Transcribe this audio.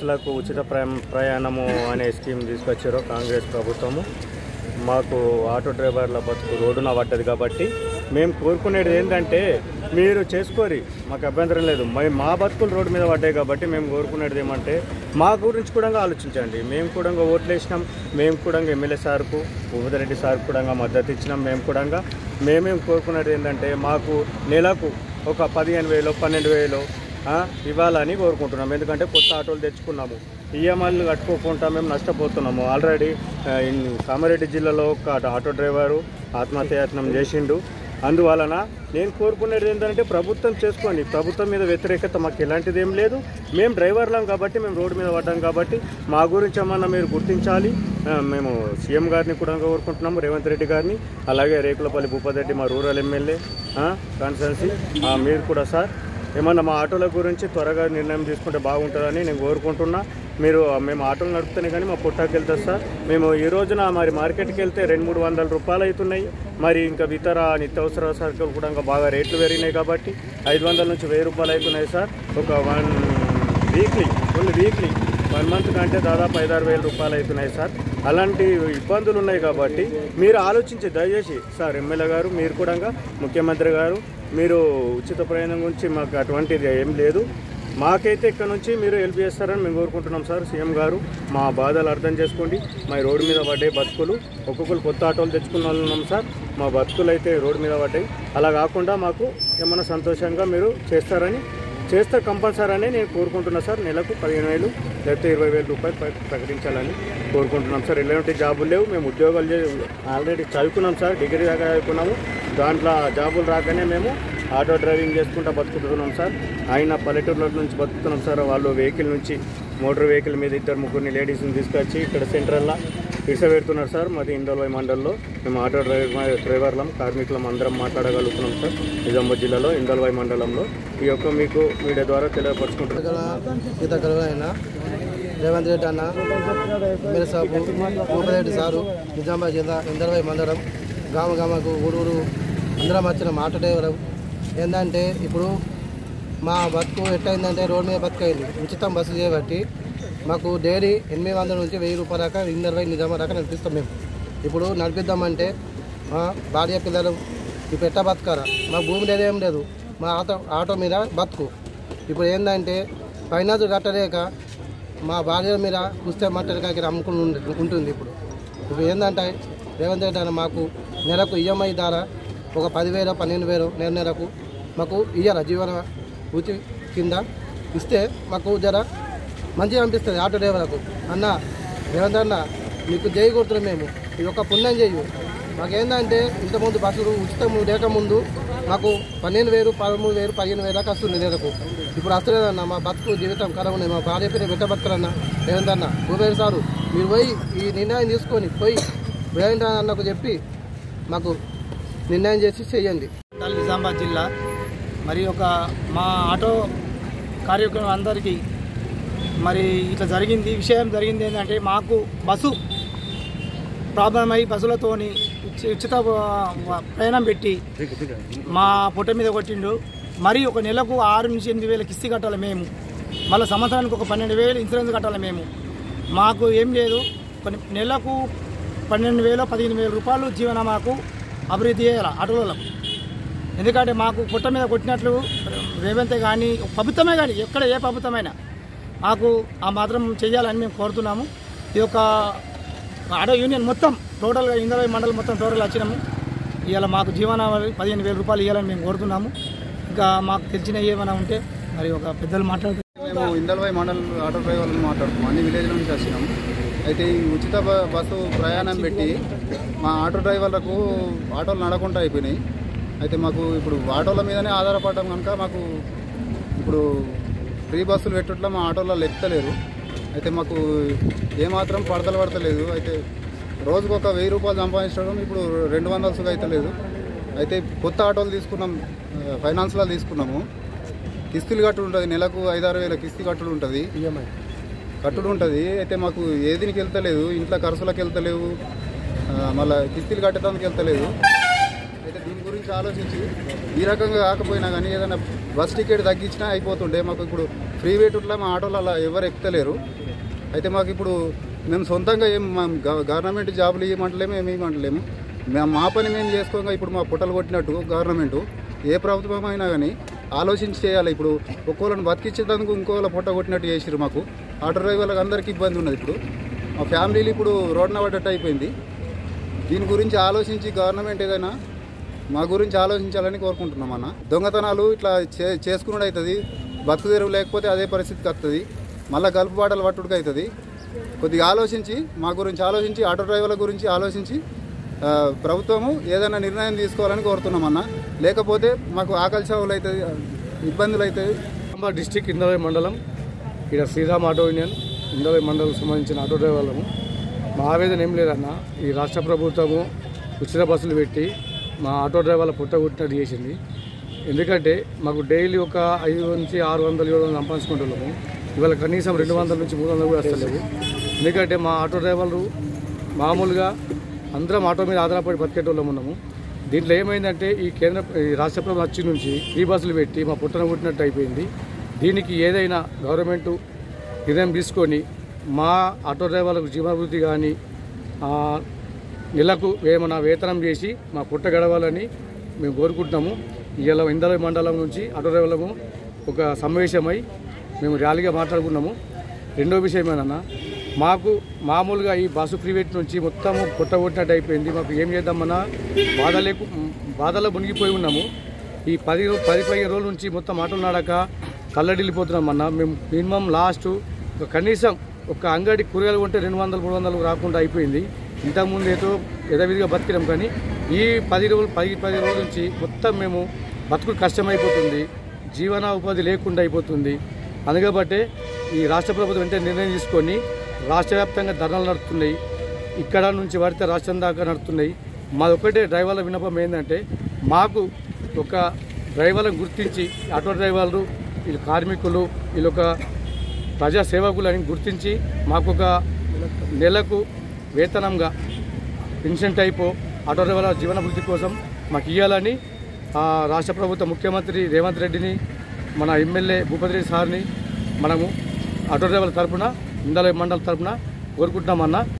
బస్సులకు ఉచిత ప్రయా- ప్రయాణము అనే స్కీమ్ తీసుకొచ్చారో కాంగ్రెస్ ప్రభుత్వము మాకు ఆటో డ్రైవర్ల బతుకు రోడ్డున పడ్డది కాబట్టి మేము కోరుకునేది ఏంటంటే మీరు చేసుకోరి మాకు అభ్యంతరం లేదు మరి మా బతుకులు రోడ్డు మీద పడ్డాయి కాబట్టి మేము కోరుకునేది ఏమంటే మా గురించి కూడా ఆలోచించండి మేము కూడా ఓట్లు వేసినాం మేము కూడా ఎమ్మెల్యే సార్కు భూమిరెడ్డి సార్ కూడా మద్దతు ఇచ్చినాం మేము కూడా మేమేం కోరుకునేది ఏంటంటే మాకు నెలకు ఒక పదిహేను వేలు పన్నెండు వేలు ఆ, ఇవ్వాలని కోరుకుంటున్నాం ఎందుకంటే కొత్త ఆటోలు తెచ్చుకున్నాము ఈఎంఐలు కట్టుకోకుండా మేము నష్టపోతున్నాము ఆల్రెడీ ఆ, ఇన్- కామారెడ్డి జిల్లాలో ఒక ఆటో డ్రైవరు ఆత్మహత్యాయత్నం చేసిండు అందువలన నేను కోరుకునేది ఏంటంటే ప్రభుత్వం చేసుకోండి ప్రభుత్వం మీద వ్యతిరేకత మాకు ఎలాంటిది ఏం లేదు మేము డ్రైవర్లం కాబట్టి మేము రోడ్డు మీద పడ్డాం కాబట్టి మా గురించి ఏమన్నా మీరు గుర్తించాలి ఆ, మేము సీఎం గారిని కూడా కోరుకుంటున్నాము రేవంత్ రెడ్డి గారిని అలాగే రేకులపల్లి భూపతి రెడ్డి మా రూరల్ ఎమ్మెల్యే కాన్స్టెన్సీ మీరు కూడా సార్ ఏమన్నా మా ఆటోల గురించి త్వరగా నిర్ణయం తీసుకుంటే బాగుంటుందని నేను కోరుకుంటున్నా మీరు మేము ఆటోలు నడుపుతూనే కానీ మా పుట్టాకి వెళ్తారు సార్ మేము ఈ రోజున మరి మార్కెట్కి వెళ్తే రెండు మూడు వందల రూపాయలు అవుతున్నాయి మరి ఇంకా ఇతర నిత్యావసర సరుకులు కూడా ఇంకా బాగా రేట్లు పెరిగినాయి కాబట్టి ఐదు వందల నుంచి వెయ్యి రూపాయలు అవుతున్నాయి సార్ ఒక one weekly only weekly one month కంటే దాదాపు ఐదారు వేల రూపాయలు అవుతున్నాయి సార్ అలాంటి ఇబ్బందులు ఉన్నాయి కాబట్టి మీరు ఆలోచించి దయచేసి సార్ ఎమ్మెల్యే గారు మీరు కూడా ముఖ్యమంత్రి గారు మీరు ఉచిత ప్రయాణం గురించి మాకు అటువంటిది ఏం లేదు మాకైతే ఇక్కడ నుంచి మీరు హెల్ప్ చేస్తారని మేము కోరుకుంటున్నాం సార్ సీఎం గారు మా బాధలు అర్థం చేసుకోండి మా రోడ్డు మీద పడ్డే బతుకులు ఒక్కొక్కరు కొత్త ఆటోలు తెచ్చుకున్న వాళ్ళు ఉన్నాం సార్ మా బతుకులు అయితే రోడ్డు మీద పడ్డాయి అలా కాకుండా మాకు ఏమైనా సంతోషంగా మీరు చేస్తారని చేస్తే కంపల్సరీ అని నేను కోరుకుంటున్నా సార్ నెలకు పదిహేను వేలు లేకపోతే ఇరవై వేల రూపాయలు ప్ర- ప్రకటించాలని కోరుకుంటున్నాం సార్ ఎలాంటి జాబులు లేవు మేము ఉద్యోగాలు చే ఆల్రెడీ చదువుకున్నాం సార్ డిగ్రీ దాకా చదువుకున్నాము దాంట్లో జాబులు రాకనే మేము ఆటో డ్రైవింగ్ చేసుకుంటూ బతుకుతున్నాం సార్ ఆయన పల్లెటూరుల నుంచి బతుకుతున్నాం సార్ వాళ్ళు వెహికల్ నుంచి మోటార్ వెహికల్ మీద ఇద్దరు ముగ్గురిని లేడీస్ని తీసుకొచ్చి ఇక్కడ సెంట్రల్లో ఇసబెడుతున్నారు సార్ మాది ఇండోల్వై మండల్లో మేము ఆటో డ్రైవర్ డ్రైవర్లం కార్మికులం అందరం మాట్లాడగలుగుతున్నాం సార్ నిజామాబాద్ జిల్లాలో ఇండోల్వై మండలంలో ఈ యొక్క మీకు మీడియా ద్వారా తెలియపరచుకుంటున్నాం గీత కలువైన రేవంత్ రెడ్డి అన్న ఎమ్మెల్యే సాబు భూపరెడ్డి సారు నిజామాబాద్ జిల్లా ఇందర్వై మండలం గామ గామకు ఊరూరు అందరం వచ్చిన మాట డ్రైవర్ ఏంటంటే ఇప్పుడు మా బతుకు ఎట్టయిందంటే రోడ్డు మీద బతుకైంది ఉచితం బస్సు చేయబట్టి మాకు డైలీ ఎనిమిది వందల నుంచి వెయ్యి రూపాయల దాకా ఇందర్వై నిజామాబాద్ దాకా నడిపిస్తాం మేము ఇప్పుడు నడిపిద్దామంటే మా భార్య పిల్లలు ఇప్పుడు ఎట్టా బతకారా మా భూమి లేదు ఏం లేదు మా ఆటో ఆటో మీద బతుకు ఇప్పుడు ఏంటంటే ఫైనాన్స్ కట్టలేక మా భార్య మీద పుస్తక మట్టల కాకి అమ్ముకుని ఉండి- ఉంటుంది ఇప్పుడు ఇప్పుడు ఏంటంటే రేవంత్ రెడ్డి అన్న మాకు నెలకు ఈఎంఐ ద్వారా ఒక పదివేలు పన్నెండు వేలు నెల నెలకు మాకు ఇయ్యాల జీవన ఉచి కింద ఇస్తే మాకు జర మంచిగా అనిపిస్తుంది ఆటో డ్రైవర్లకు అన్న రేవంత్ అన్న నీకు జై కొడుతున్నాం మేము ఇది ఒక పుణ్యం చెయ్యు మాకేందంటే ఇంతకుముందు బస్సులు ఉచితం లేకముందు మాకు పన్నెండు వేలు పదమూడు వేలు పదిహేను వేలు దాకా వస్తుంది నెలకు ఇప్పుడు వస్తలేదన్న మా బతుకు జీవితం కరం ఉన్నాయి మా భార్య పేరు బిడ్డ బతుకులన్న రేవంతన్న భూపేరు సారు మీరు పోయి ఈ నిర్ణయం తీసుకొని పోయి రేవంత్ అన్నకు చెప్పి మాకు నిర్ణయం చేసి చేయండి మండల్ నిజామాబాద్ జిల్లా మరి ఒక మా ఆటో కార్యక్రమం అందరికీ మరి ఇట్లా జరిగింది విషయం జరిగింది ఏంటంటే మాకు బస్సు ప్రాబ్లం అయ్యి బస్సులతోని ఉచి- ఉచిత వ- వ- ప్రయాణం పెట్టి మా పొట్ట మీద కొట్టిండు మరి ఒక నెలకు ఆరు నుంచి ఎనిమిది వేల కిస్తీ కట్టాలి మేము మళ్ళీ సంవత్సరానికి ఒక పన్నెండు వేలు ఇన్సూరెన్స్ కట్టాలి మేము మాకు ఏం లేదు కొన్ని నెలకు పన్నెండు వేలు పదిహేను వేల రూపాయలు జీవన మాకు అభివృద్ధి చేయాలి ఆటోలకు ఎందుకంటే మాకు పుట్ట మీద కొట్టినట్లు రేవంతే కానీ ప్రభుత్వమే కానీ ఎక్కడ ఏ ప్రభుత్వమైనా మాకు ఆ మాత్రం చేయాలని మేము కోరుతున్నాము ఈ యొక్క ఆటో యూనియన్ మొత్తం టోటల్గా ఇందరవై మండలం మొత్తం టోటల్ వచ్చినాము ఇవాళ మాకు జీవనావళి పదిహేను వేల రూపాయలు ఇవ్వాలని మేము కోరుతున్నాము ఇంకా మాకు తెలిసిన ఏమైనా ఉంటే మరి ఒక పెద్దలు మాట్లాడుతూ మేము ఇందల్వై మండల్ ఆటో డ్రైవర్లు మాట్లాడుతున్నాం అన్ని విలేజ్ల నుంచి వచ్చినాం అయితే ఈ ఉచిత బ- బస్సు ప్రయాణం పెట్టి మా ఆటో డ్రైవర్లకు ఆటోలు నడకుండా అయిపోయినాయి అయితే మాకు ఇప్పుడు ఆటోల మీదనే ఆధారపడడం కనుక మాకు ఇప్పుడు ఫ్రీ బస్సులు పెట్టుట్లా మా ఆటోలలో ఎక్కలేరు అయితే మాకు ఏమాత్రం పడతలు పడతలేదు అయితే రోజుకు ఒక వెయ్యి రూపాయలు సంపాదించడం ఇప్పుడు రెండు వందల సుగా అయితే లేదు అయితే కొత్త ఆటోలు తీసుకున్నాం ఆ, ఫైనాన్స్లో తీసుకున్నాము కిస్తీలు కట్టుడు ఉంటుంది నెలకు ఐదారు వేల కిస్తీ కట్టుడు ఉంటుంది ఈఎంఐ కట్టుడు ఉంటుంది అయితే మాకు ఏ దీనికి వెళ్తలేదు ఇంట్లో ఖర్చులకు వెళ్తలేవు ఆ, మళ్ళా కిస్తీలు కట్టడానికి వెళ్తలేదు అయితే దీని గురించి ఆలోచించి ఈ రకంగా కాకపోయినా కానీ ఏదైనా బస్ టికెట్ తగ్గించినా అయిపోతుండే మాకు ఇప్పుడు ప్రైవేట్లో మా ఆటోలు అలా ఎవరు ఎక్కుతలేరు అయితే మాకు ఇప్పుడు మేము సొంతంగా ఏం మా గవ- గవర్నమెంట్ జాబులు ఇవ్వమంటలేము ఏమి ఇవ్వమంటలేము మేము మా పని మేము చేసుకోగా ఇప్పుడు మా పుట్టలు కొట్టినట్టు గవర్నమెంట్ ఏ ప్రభుత్వం అయినా కానీ ఆలోచించి చేయాలి ఇప్పుడు ఒక్కోళ్ళని బతికించేందుకు ఇంకోళ్ళ పుట్ట కొట్టినట్టు చేసిరు మాకు ఆటో డ్రైవర్లకు అందరికీ ఇబ్బంది ఉన్నది ఇప్పుడు మా ఫ్యామిలీలు ఇప్పుడు రోడ్న పడ్డట్టు అయిపోయింది దీని గురించి ఆలోచించి గవర్నమెంట్ ఏదైనా మా గురించి ఆలోచించాలని కోరుకుంటున్నాం అన్న దొంగతనాలు ఇట్లా చే చేసుకున్నాడు అవుతుంది బతుకు తెరువు లేకపోతే అదే పరిస్థితికి వస్తుంది మళ్ళీ గల్పు బాటలు పట్టుడికి అవుతుంది కొద్దిగా ఆలోచించి మా గురించి ఆలోచించి ఆటో డ్రైవర్ల గురించి ఆలోచించి ఆ, ప్రభుత్వము ఏదైనా నిర్ణయం తీసుకోవాలని కోరుతున్నాం అన్న లేకపోతే మాకు ఆకలి చావులు అవుతుంది ఇబ్బందులు అవుతాయి నిజామాబాద్ డిస్టిక్ ఇందవై మండలం ఇక్కడ శ్రీరామ్ ఆటో యూనియన్ ఇందవై మండలం సంబంధించిన ఆటో డ్రైవర్లము మా ఆవేదన ఏం లేదన్న ఈ రాష్ట్ర ప్రభుత్వము ఉచిత బస్సులు పెట్టి మా ఆటో డ్రైవర్ల పుట్టగొట్టినట్టు చేసింది ఎందుకంటే మాకు డైలీ ఒక ఐదు నుంచి ఆరు వందలు ఏడు వందలు సంపాదించుకుంటున్నాము ఇవాళ కనీసం రెండు వందల నుంచి మూడు వందలు కూడా వస్తలేవు ఎందుకంటే మా ఆటో డ్రైవర్లు మామూలుగా అందరం ఆటో మీద ఆధారపడి బతికేటోళ్ళం ఉన్నాము దీంట్లో ఏమైందంటే ఈ కేంద్ర ఈ రాష్ట్ర ప్రభుత్వం వచ్చి నుంచి ఫ్రీ బస్సులు పెట్టి మా పుట్టన కొట్టినట్టు అయిపోయింది దీనికి ఏదైనా గవర్నమెంట్ నిర్ణయం తీసుకొని మా ఆటో డ్రైవర్లకు జీవనభృతి కానీ నెలకు ఏమైనా వేతనం చేసి మా పుట్ట గడవాలని మేము కోరుకుంటున్నాము ఇలా ఇందల మండలం నుంచి ఆటో డ్రైవర్లకు ఒక సమావేశమై మేము ర్యాలీగా మాట్లాడుకున్నాము రెండో విషయం ఏంటన్నా మాకు మామూలుగా ఈ బస్సు ప్రైవేట్ నుంచి మొత్తము పుట్టగొట్టినట్టు అయిపోయింది మాకు ఏం చేద్దామన్నా బాధ లేకు బాధలో మునిగిపోయి ఉన్నాము ఈ పది రో- పది పదిహేను రోజుల నుంచి మొత్తం ఆటోలు నాడక కళ్ళడిల్లిపోతున్నాం అన్న మేము మినిమం లాస్ట్ ఒక కనీసం ఒక అంగడి కూరగాయలు కొంటే రెండు వందలు మూడు వందలు రాకుండా అయిపోయింది ఇంతకుముందు ఏదో యథావిధిగా బతికినాం కానీ ఈ పది రోజులు పది పది రోజుల నుంచి మొత్తం మేము బతుకుడు కష్టమైపోతుంది జీవన ఉపాధి లేకుండా అయిపోతుంది అందుకబట్టే ఈ రాష్ట్ర ప్రభుత్వం వెంటనే నిర్ణయం తీసుకొని రాష్ట్ర వ్యాప్తంగా ధర్నాలు నడుస్తున్నాయి ఇక్కడ నుంచి పడితే రాష్ట్రం దాకా నడుస్తున్నాయి మాది ఒకటే డ్రైవర్ల విన్నపం ఏంటంటే మాకు ఒక డ్రైవర్లను గుర్తించి ఆటో డ్రైవర్లు వీళ్ళు కార్మికులు వీళ్ళు ఒక ప్రజా సేవకులు అని గుర్తించి మాకు ఒక నెలకు వేతనంగా పెన్షన్ టైపు ఆటో డ్రైవర్ల జీవన వృద్ధి కోసం మాకు ఇవ్వాలని ఆ, రాష్ట్ర ప్రభుత్వ ముఖ్యమంత్రి రేవంత్ రెడ్డిని మన ఎమ్మెల్యే భూపతి రెడ్డి సార్ని మనము ఆటో డ్రైవర్ల తరపున ఇందల మండల తరపున కోరుకుంటున్నామన్నా